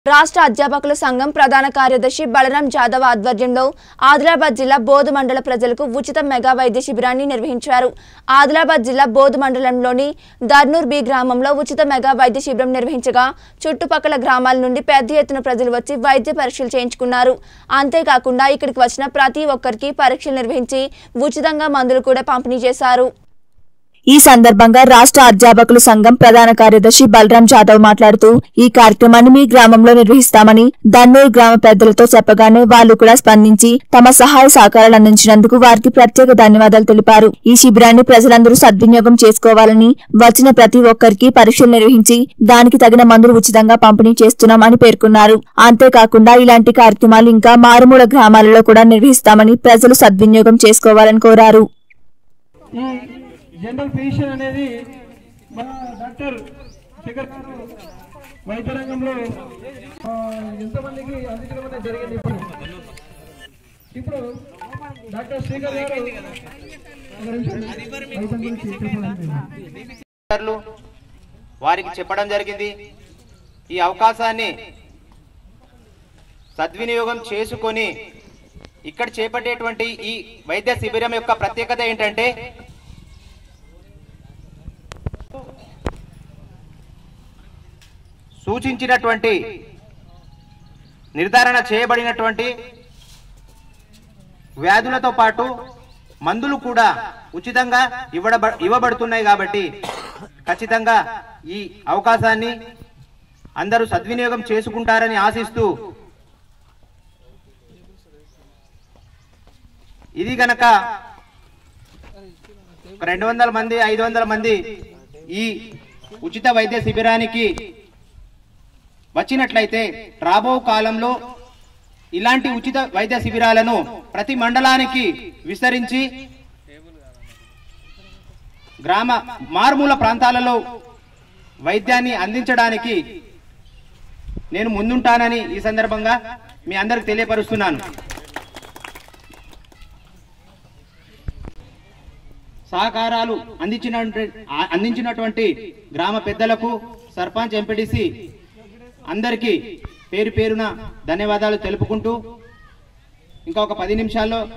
రాష్ట్ర అధ్యాపకుల సంఘం ప్రధాన కార్యదర్శి బలరాం జాదవ్ ఆధ్వర్యంలో ఆదిలాబాద్ జిల్లా బోధు మండల ప్రజలకు ఉచిత మెగా వైద్య శిబిరాన్ని నిర్వహించారు ఆదిలాబాద్ జిల్లా బోధు మండలంలోని దర్నూర్ బి గ్రామంలో ఉచిత మెగా వైద్య శిబిరం నిర్వహించగా చుట్టుపక్కల గ్రామాల నుండి పెద్ద ఎత్తున ప్రజలు వచ్చి వైద్య పరీక్షలు చేయించుకున్నారు అంతేకాకుండా ఇక్కడికి వచ్చిన ప్రతి ఒక్కరికి పరీక్షలు నిర్వహించి ఉచితంగా మందులు కూడా పంపిణీ చేశారు ఈ సందర్భంగా రాష్ట్ర అధ్యాపకుల సంఘం ప్రధాన కార్యదర్శి బలరాం జాదవ్ మాట్లాడుతూ ఈ కార్యక్రమాన్ని మీ గ్రామంలో నిర్వహిస్తామని దన్నూరు గ్రామ పెద్దలతో చెప్పగానే వాళ్లు కూడా స్పందించి తమ సహాయ సహకారాలు అందించినందుకు వారికి ప్రత్యేక ధన్యవాదాలు తెలిపారు ఈ శిబిరాన్ని ప్రజలందరూ సద్వినియోగం చేసుకోవాలని వచ్చిన ప్రతి ఒక్కరికి పరీక్షలు నిర్వహించి దానికి తగిన మందులు ఉచితంగా పంపిణీ చేస్తున్నామని పేర్కొన్నారు అంతేకాకుండా ఇలాంటి కార్యక్రమాలు ఇంకా మారుమూల గ్రామాలలో కూడా నిర్వహిస్తామని ప్రజలు సద్వినియోగం చేసుకోవాలని కోరారు ఈ జనరల్ ఫిజిషియన్ అనేది మన డాక్టర్ శేఖర్ గారు వైద్య రంగంలో ఆ, ఎంతమందికి అందించడం అనేది జరిగింది ఇప్పుడు ఇప్పుడు డాక్టర్ శేఖర్ గారు ఒక నిమిషం వైద్యం గురించి చెప్పాలంటే అధికారులు వారికి చెప్పడం జరిగింది ఈ అవకాశాన్ని సద్వినియోగం చేసుకొని ఇక్కడ చేపట్టేటువంటి ఈ వైద్య శిబిరం యొక్క ప్రత్యేకత ఏంటంటే సూచించినటువంటి నిర్ధారణ చేయబడినటువంటి వ్యాధులతో పాటు మందులు కూడా ఉచితంగా ఇవ్వడబ ఇవ్వబడుతున్నాయి కాబట్టి ఖచ్చితంగా ఈ అవకాశాన్ని అందరూ సద్వినియోగం చేసుకుంటారని ఆశిస్తూ ఇది గనక ఒక రెండు వందల మంది ఐదు వందల మంది ఈ ఉచిత వైద్య శిబిరానికి వచ్చినట్లయితే రాబో కాలంలో ఇలాంటి ఉచిత వైద్య శిబిరాలను ప్రతి మండలానికి విస్తరించి గ్రామ మారుమూల ప్రాంతాలలో వైద్యాన్ని అందించడానికి నేను ముందుంటానని ఈ సందర్భంగా మీ అందరికి తెలియపరుస్తున్నాను సహకారాలు అందించిన అందించినటువంటి గ్రామ పెద్దలకు సర్పంచ్ ఎంపీటీసీ అందరికీ పేరు పేరున ధన్యవాదాలు తెలుపుకుంటూ ఇంకా ఒక పది నిమిషాల్లో